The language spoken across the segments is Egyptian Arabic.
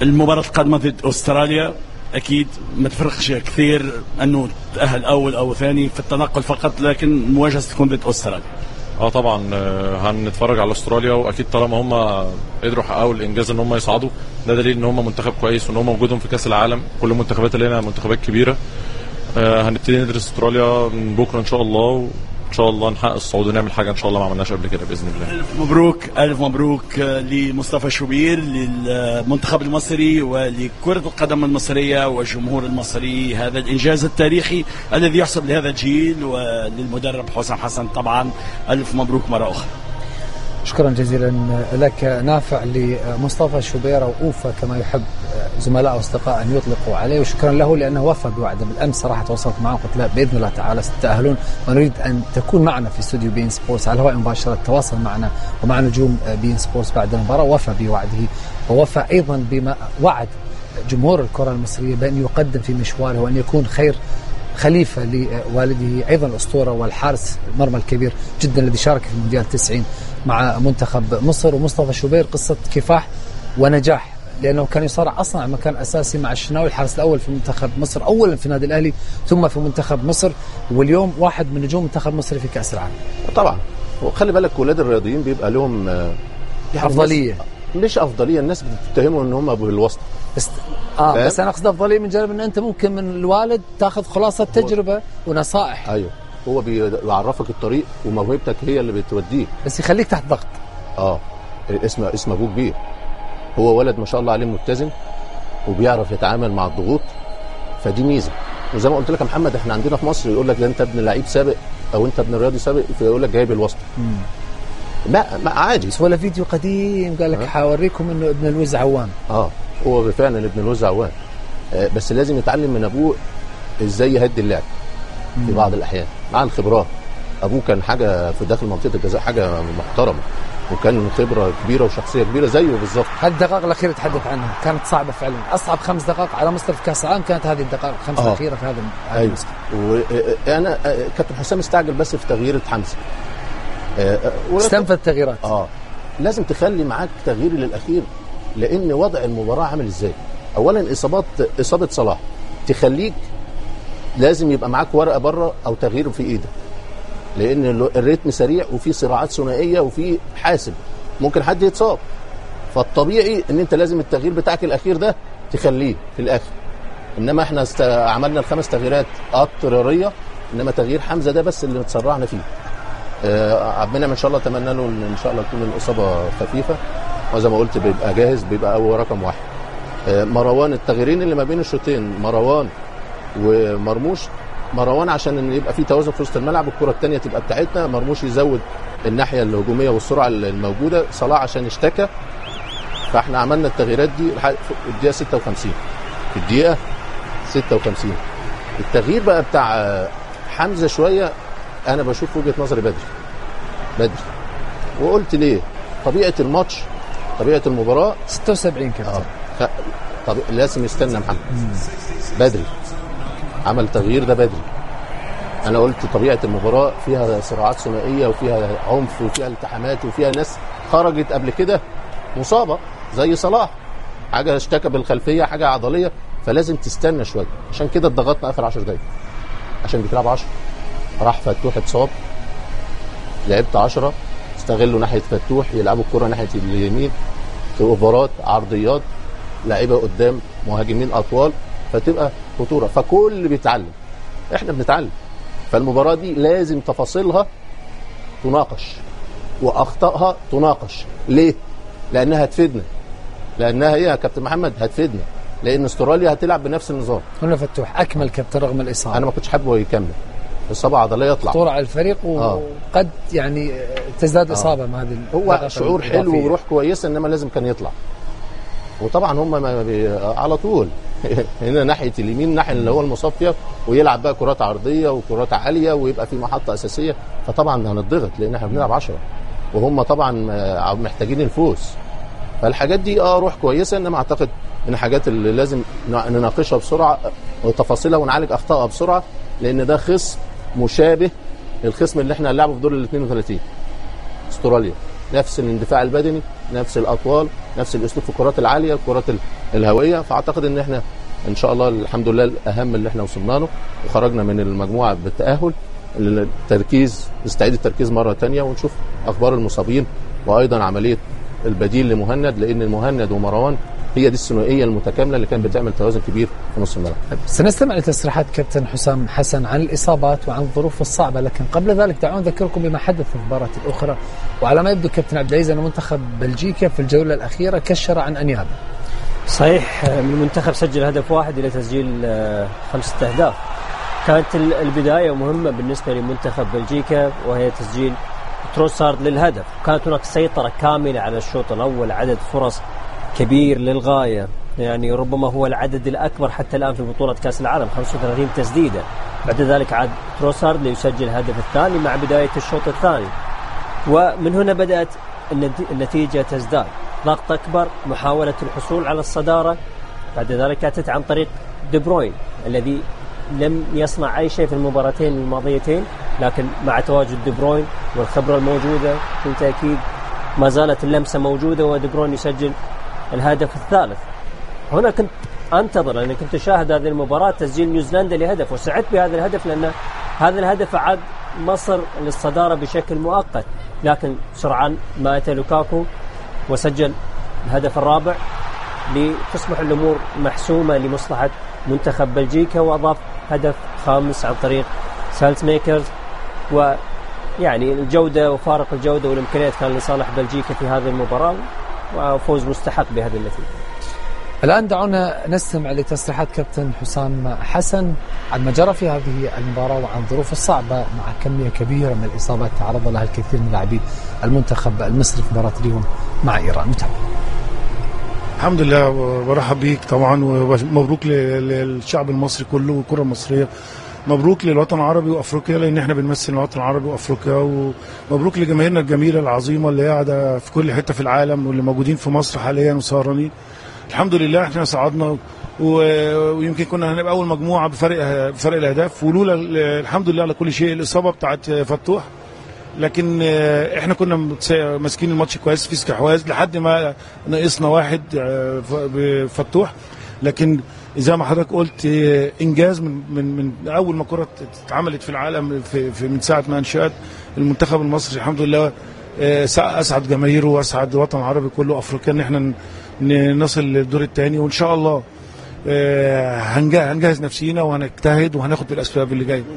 المباراة القادمة ضد أستراليا أكيد ما تفرقش كثير أنه تأهل أول أو ثاني في التنقل فقط لكن المواجهة ستكون ضد أستراليا اه طبعا آه، هنتفرج على استراليا واكيد طالما هم قدروا يحققوا الانجاز ان هم يصعدوا ده دليل ان هم منتخب كويس وان هم وجودهم في كاس العالم كل المنتخبات اللي هنا منتخبات كبيره آه، هنبتدي ندرس استراليا من بكره ان شاء الله وان شاء الله نحقق الصعود ونعمل حاجه ان شاء الله ما عملناش قبل كده باذن الله ألف مبروك ألف مبروك آه، لمصطفى شوبير للمنتخب المصري ولكرة القدم المصرية والجمهور المصري هذا الإنجاز التاريخي الذي يحسب لهذا الجيل وللمدرب حسام حسن طبعا ألف مبروك مرة أخرى شكرا جزيلا لك نافع لمصطفى شوبير او اوفا كما يحب زملاء واصدقاء ان يطلقوا عليه وشكرا له لانه وفى بوعده بالامس صراحه تواصلت معه قلت له باذن الله تعالى ستتاهلون ونريد ان تكون معنا في استوديو بين سبورتس على الهواء مباشره تواصل معنا ومع نجوم بين سبورتس بعد المباراه وفى بوعده ووفى ايضا بما وعد جمهور الكره المصريه بان يقدم في مشواره وان يكون خير خليفة لوالده أيضا الأسطورة والحارس المرمى الكبير جدا الذي شارك في مونديال 90 مع منتخب مصر ومصطفى شوبير قصة كفاح ونجاح لانه كان يصارع اصلا على مكان اساسي مع الشناوي الحارس الاول في منتخب مصر اولا في النادي الاهلي ثم في منتخب مصر واليوم واحد من نجوم منتخب مصر في كاس العالم طبعا وخلي بالك ولاد الرياضيين بيبقى لهم آه، يعني افضليه الناس- مش افضليه الناس بتتهمهم ان هم بالواسطه بس اه فاهم؟ بس انا اقصد افضليه من جانب ان انت ممكن من الوالد تاخذ خلاصه تجربه ونصائح ايوه هو بي- بيعرفك الطريق وموهبتك هي اللي بتوديك بس يخليك تحت ضغط اه اسم اسم ابوه كبير هو ولد ما شاء الله عليه متزن وبيعرف يتعامل مع الضغوط فدي ميزه وزي ما قلت لك يا محمد احنا عندنا في مصر يقول لك ده انت ابن لعيب سابق او انت ابن رياضي سابق فيقول لك جايب الواسطه ما, ما عادي بس ولا فيديو قديم قال لك حاوريكم انه ابن الوز عوام اه هو فعلا ابن الوز عوان آه بس لازم يتعلم من ابوه ازاي يهدي اللعب في بعض الاحيان مع الخبرات ابوه كان حاجه في داخل منطقه الجزاء حاجه محترمه وكان خبره كبيره وشخصيه كبيره زيه بالظبط هذه الدقائق الاخيره تحدث عنها كانت صعبه فعلا اصعب خمس دقائق على مستوى في كاس العالم كانت هذه الدقائق الخمس آه. الاخيره في هذا هذه ايوه النسخه وانا كابتن حسام استعجل بس في تغيير حمزه آه، آه، ولكن- استنفذ التغييرات اه لازم تخلي معاك تغيير للاخير لان وضع المباراه عامل ازاي اولا اصابات اصابه صلاح تخليك لازم يبقى معاك ورقه بره او تغيير في ايدك لان ال- الريتم سريع وفي صراعات ثنائيه وفي حاسم ممكن حد يتصاب فالطبيعي ان انت لازم التغيير بتاعك الاخير ده تخليه في الاخر انما احنا است... عملنا الخمس تغييرات اضطراريه انما تغيير حمزه ده بس اللي اتسرعنا فيه آه، عبد المنعم ان شاء الله اتمنى له ان ان شاء الله تكون الاصابه خفيفه وزي ما قلت بيبقى جاهز بيبقى هو رقم واحد آه، مروان التغييرين اللي ما بين الشوطين مروان ومرموش مروان عشان ان يبقى في توازن في وسط الملعب الكره الثانيه تبقى بتاعتنا مرموش يزود الناحيه الهجوميه والسرعه الموجوده صلاح عشان اشتكى فاحنا عملنا التغييرات دي لحد- في الدقيقه 56 في الدقيقه 56 التغيير بقى بتاع آه، حمزه شويه انا بشوف وجهه نظري بدري بدري وقلت ليه طبيعه الماتش طبيعه المباراه 76 كابتن اه ف- طب لازم يستنى محمد بدري عمل تغيير ده بدري انا قلت طبيعه المباراه فيها صراعات ثنائيه وفيها عنف وفيها التحامات وفيها ناس خرجت قبل كده مصابه زي صلاح حاجه اشتكى بالخلفيه حاجه عضليه فلازم تستنى شويه عشان كده اتضغطنا اخر 10 دقايق عشان بتلعب 10 راح فتوح اتصاب لعبت 10 استغلوا ناحيه فتوح يلعبوا الكره ناحيه اليمين في اوفرات عرضيات لعيبه قدام مهاجمين اطوال فتبقى خطوره فكل اللي بيتعلم احنا بنتعلم فالمباراه دي لازم تفاصيلها تناقش واخطائها تناقش ليه؟ لانها هتفيدنا لانها هي يا كابتن محمد هتفيدنا لان استراليا هتلعب بنفس النظام هنا فتوح اكمل كابتن رغم الاصابه انا ما كنتش حابه يكمل اصابه عضليه يطلع خطوره على الفريق آه. وقد يعني تزداد اصابه مع هذه هو الضغط شعور حلو الإضافية. وروح كويسه انما لازم كان يطلع وطبعا هم ما بي... على طول هنا ناحيه اليمين الناحيه اللي هو المصاب فيها ويلعب بقى كرات عرضيه وكرات عاليه ويبقى في محطه اساسيه فطبعا هنضغط لان احنا بنلعب 10 وهم طبعا آه، محتاجين الفوز فالحاجات دي اه روح كويسه انما اعتقد من الحاجات اللي لازم ن- نناقشها بسرعه وتفاصيلها ونعالج اخطائها بسرعه لان ده خصم مشابه للخصم اللي احنا هنلعبه في دور ال 32 استراليا نفس الاندفاع البدني نفس الاطوال نفس الاسلوب في الكرات العاليه الكرات ال- الهويه فاعتقد ان احنا ان شاء الله الحمد لله الاهم اللي احنا وصلنا له وخرجنا من المجموعه بالتاهل التركيز نستعيد التركيز مره تانية ونشوف اخبار المصابين وايضا عمليه البديل لمهند لان مهند ومروان هي دي الثنائيه المتكامله اللي كانت بتعمل توازن كبير في نص الملعب سنستمع لتصريحات كابتن حسام حسن عن الإصابات وعن الظروف الصعبة لكن قبل ذلك دعونا نذكركم بما حدث في المباراة الأخرى وعلى ما يبدو كابتن عبد العزيز أن منتخب بلجيكا في الجولة الأخيرة كشر عن أنيابه صحيح من المنتخب سجل هدف واحد الى تسجيل آه، خمسه اهداف كانت ال- البدايه مهمه بالنسبه لمنتخب بلجيكا وهي تسجيل تروسارد للهدف كانت هناك سيطره كامله على الشوط الاول عدد فرص كبير للغايه يعني ربما هو العدد الاكبر حتى الان في بطوله كاس العالم 35 تسديده بعد ذلك عاد تروسارد ليسجل الهدف الثاني مع بدايه الشوط الثاني ومن هنا بدأت النت- النتيجة تزداد ضغط أكبر محاولة الحصول على الصدارة بعد ذلك أتت عن طريق دي بروين الذي لم يصنع أي شيء في المباراتين الماضيتين لكن مع تواجد دي بروين والخبرة الموجودة بالتأكيد ما زالت اللمسة موجودة ودي بروين يسجل الهدف الثالث هنا كنت انتظر لاني كنت اشاهد هذه المباراه تسجيل نيوزيلندا لهدف وسعدت بهذا الهدف لان هذا الهدف اعاد مصر للصداره بشكل مؤقت لكن سرعان ما اتى لوكاكو وسجل الهدف الرابع لتصبح الامور محسومه لمصلحه منتخب بلجيكا واضاف هدف خامس عن طريق سالت ميكرز ويعني الجوده وفارق الجوده والامكانيات كان لصالح بلجيكا في هذه المباراه وفوز مستحق بهذه النتيجه الآن دعونا نستمع لتصريحات كابتن حسام حسن عن ما جرى في هذه المباراة وعن الظروف الصعبة مع كمية كبيرة من الإصابات تعرض لها الكثير من لاعبي المنتخب المصري في مباراة اليوم مع إيران نتابع الحمد لله وبرحب بيك طبعا ومبروك ل- للشعب المصري كله والكره المصريه مبروك للوطن العربي وافريقيا لان احنا بنمثل الوطن العربي وافريقيا ومبروك لجماهيرنا الجميله العظيمه اللي قاعده في كل حته في العالم واللي موجودين في مصر حاليا وسهرانين الحمد لله احنا صعدنا و- ويمكن كنا هنبقى اول مجموعه بفرق بفرق الاهداف ولولا ال- الحمد لله على كل شيء الاصابه بتاعت فتوح لكن آه، احنا كنا متس- ماسكين الماتش كويس في استحواذ لحد ما نقصنا واحد آه، ف- بفتوح لكن زي ما حضرتك قلت آه، انجاز من من من اول ما كره اتعملت في العالم في, في من ساعه ما انشات المنتخب المصري الحمد لله آه، سع- اسعد جماهيره واسعد الوطن العربي كله افريقيا ان احنا ن- ن- نصل للدور الثاني وان شاء الله آه، هنجه- هنجهز نفسينا وهنجتهد وهناخد بالاسباب اللي جايه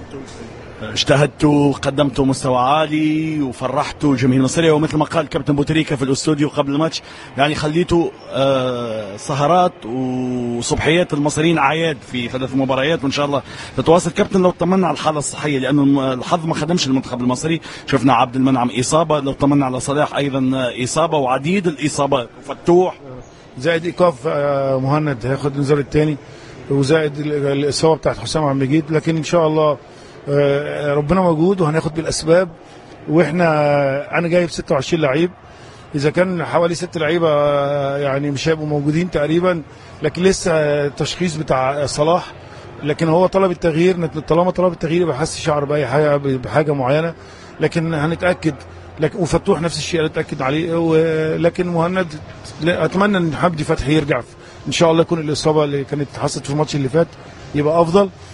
اجتهدتوا قدمتوا مستوى عالي وفرحتوا الجماهير المصريه ومثل ما قال كابتن بوتريكا في الاستوديو قبل الماتش يعني خليتوا آه، سهرات وصبحيات المصريين اعياد في ثلاث مباريات وان شاء الله تتواصل كابتن لو طمنا على الحاله الصحيه لانه الم- الحظ ما خدمش المنتخب المصري شفنا عبد المنعم اصابه لو طمنا على صلاح ايضا اصابه وعديد الاصابات وفتوح زائد ايقاف آه، مهند هياخد الانذار الثاني وزائد ال- الاصابه بتاعت حسام عبد المجيد لكن ان شاء الله آه، ربنا موجود وهناخد بالاسباب واحنا آه، انا جايب 26 لعيب اذا كان حوالي ست لعيبه آه، يعني مش هيبقوا موجودين تقريبا لكن لسه التشخيص بتاع صلاح لكن هو طلب التغيير نت- طالما طلب التغيير يبقى حس شعر باي حاجه بحاجه معينه لكن هنتاكد لكن وفتوح نفس الشيء نتاكد عليه و- لكن مهند لا، اتمنى ان حمدي فتحي يرجع ان شاء الله يكون الاصابه اللي كانت حصلت في الماتش اللي فات يبقى افضل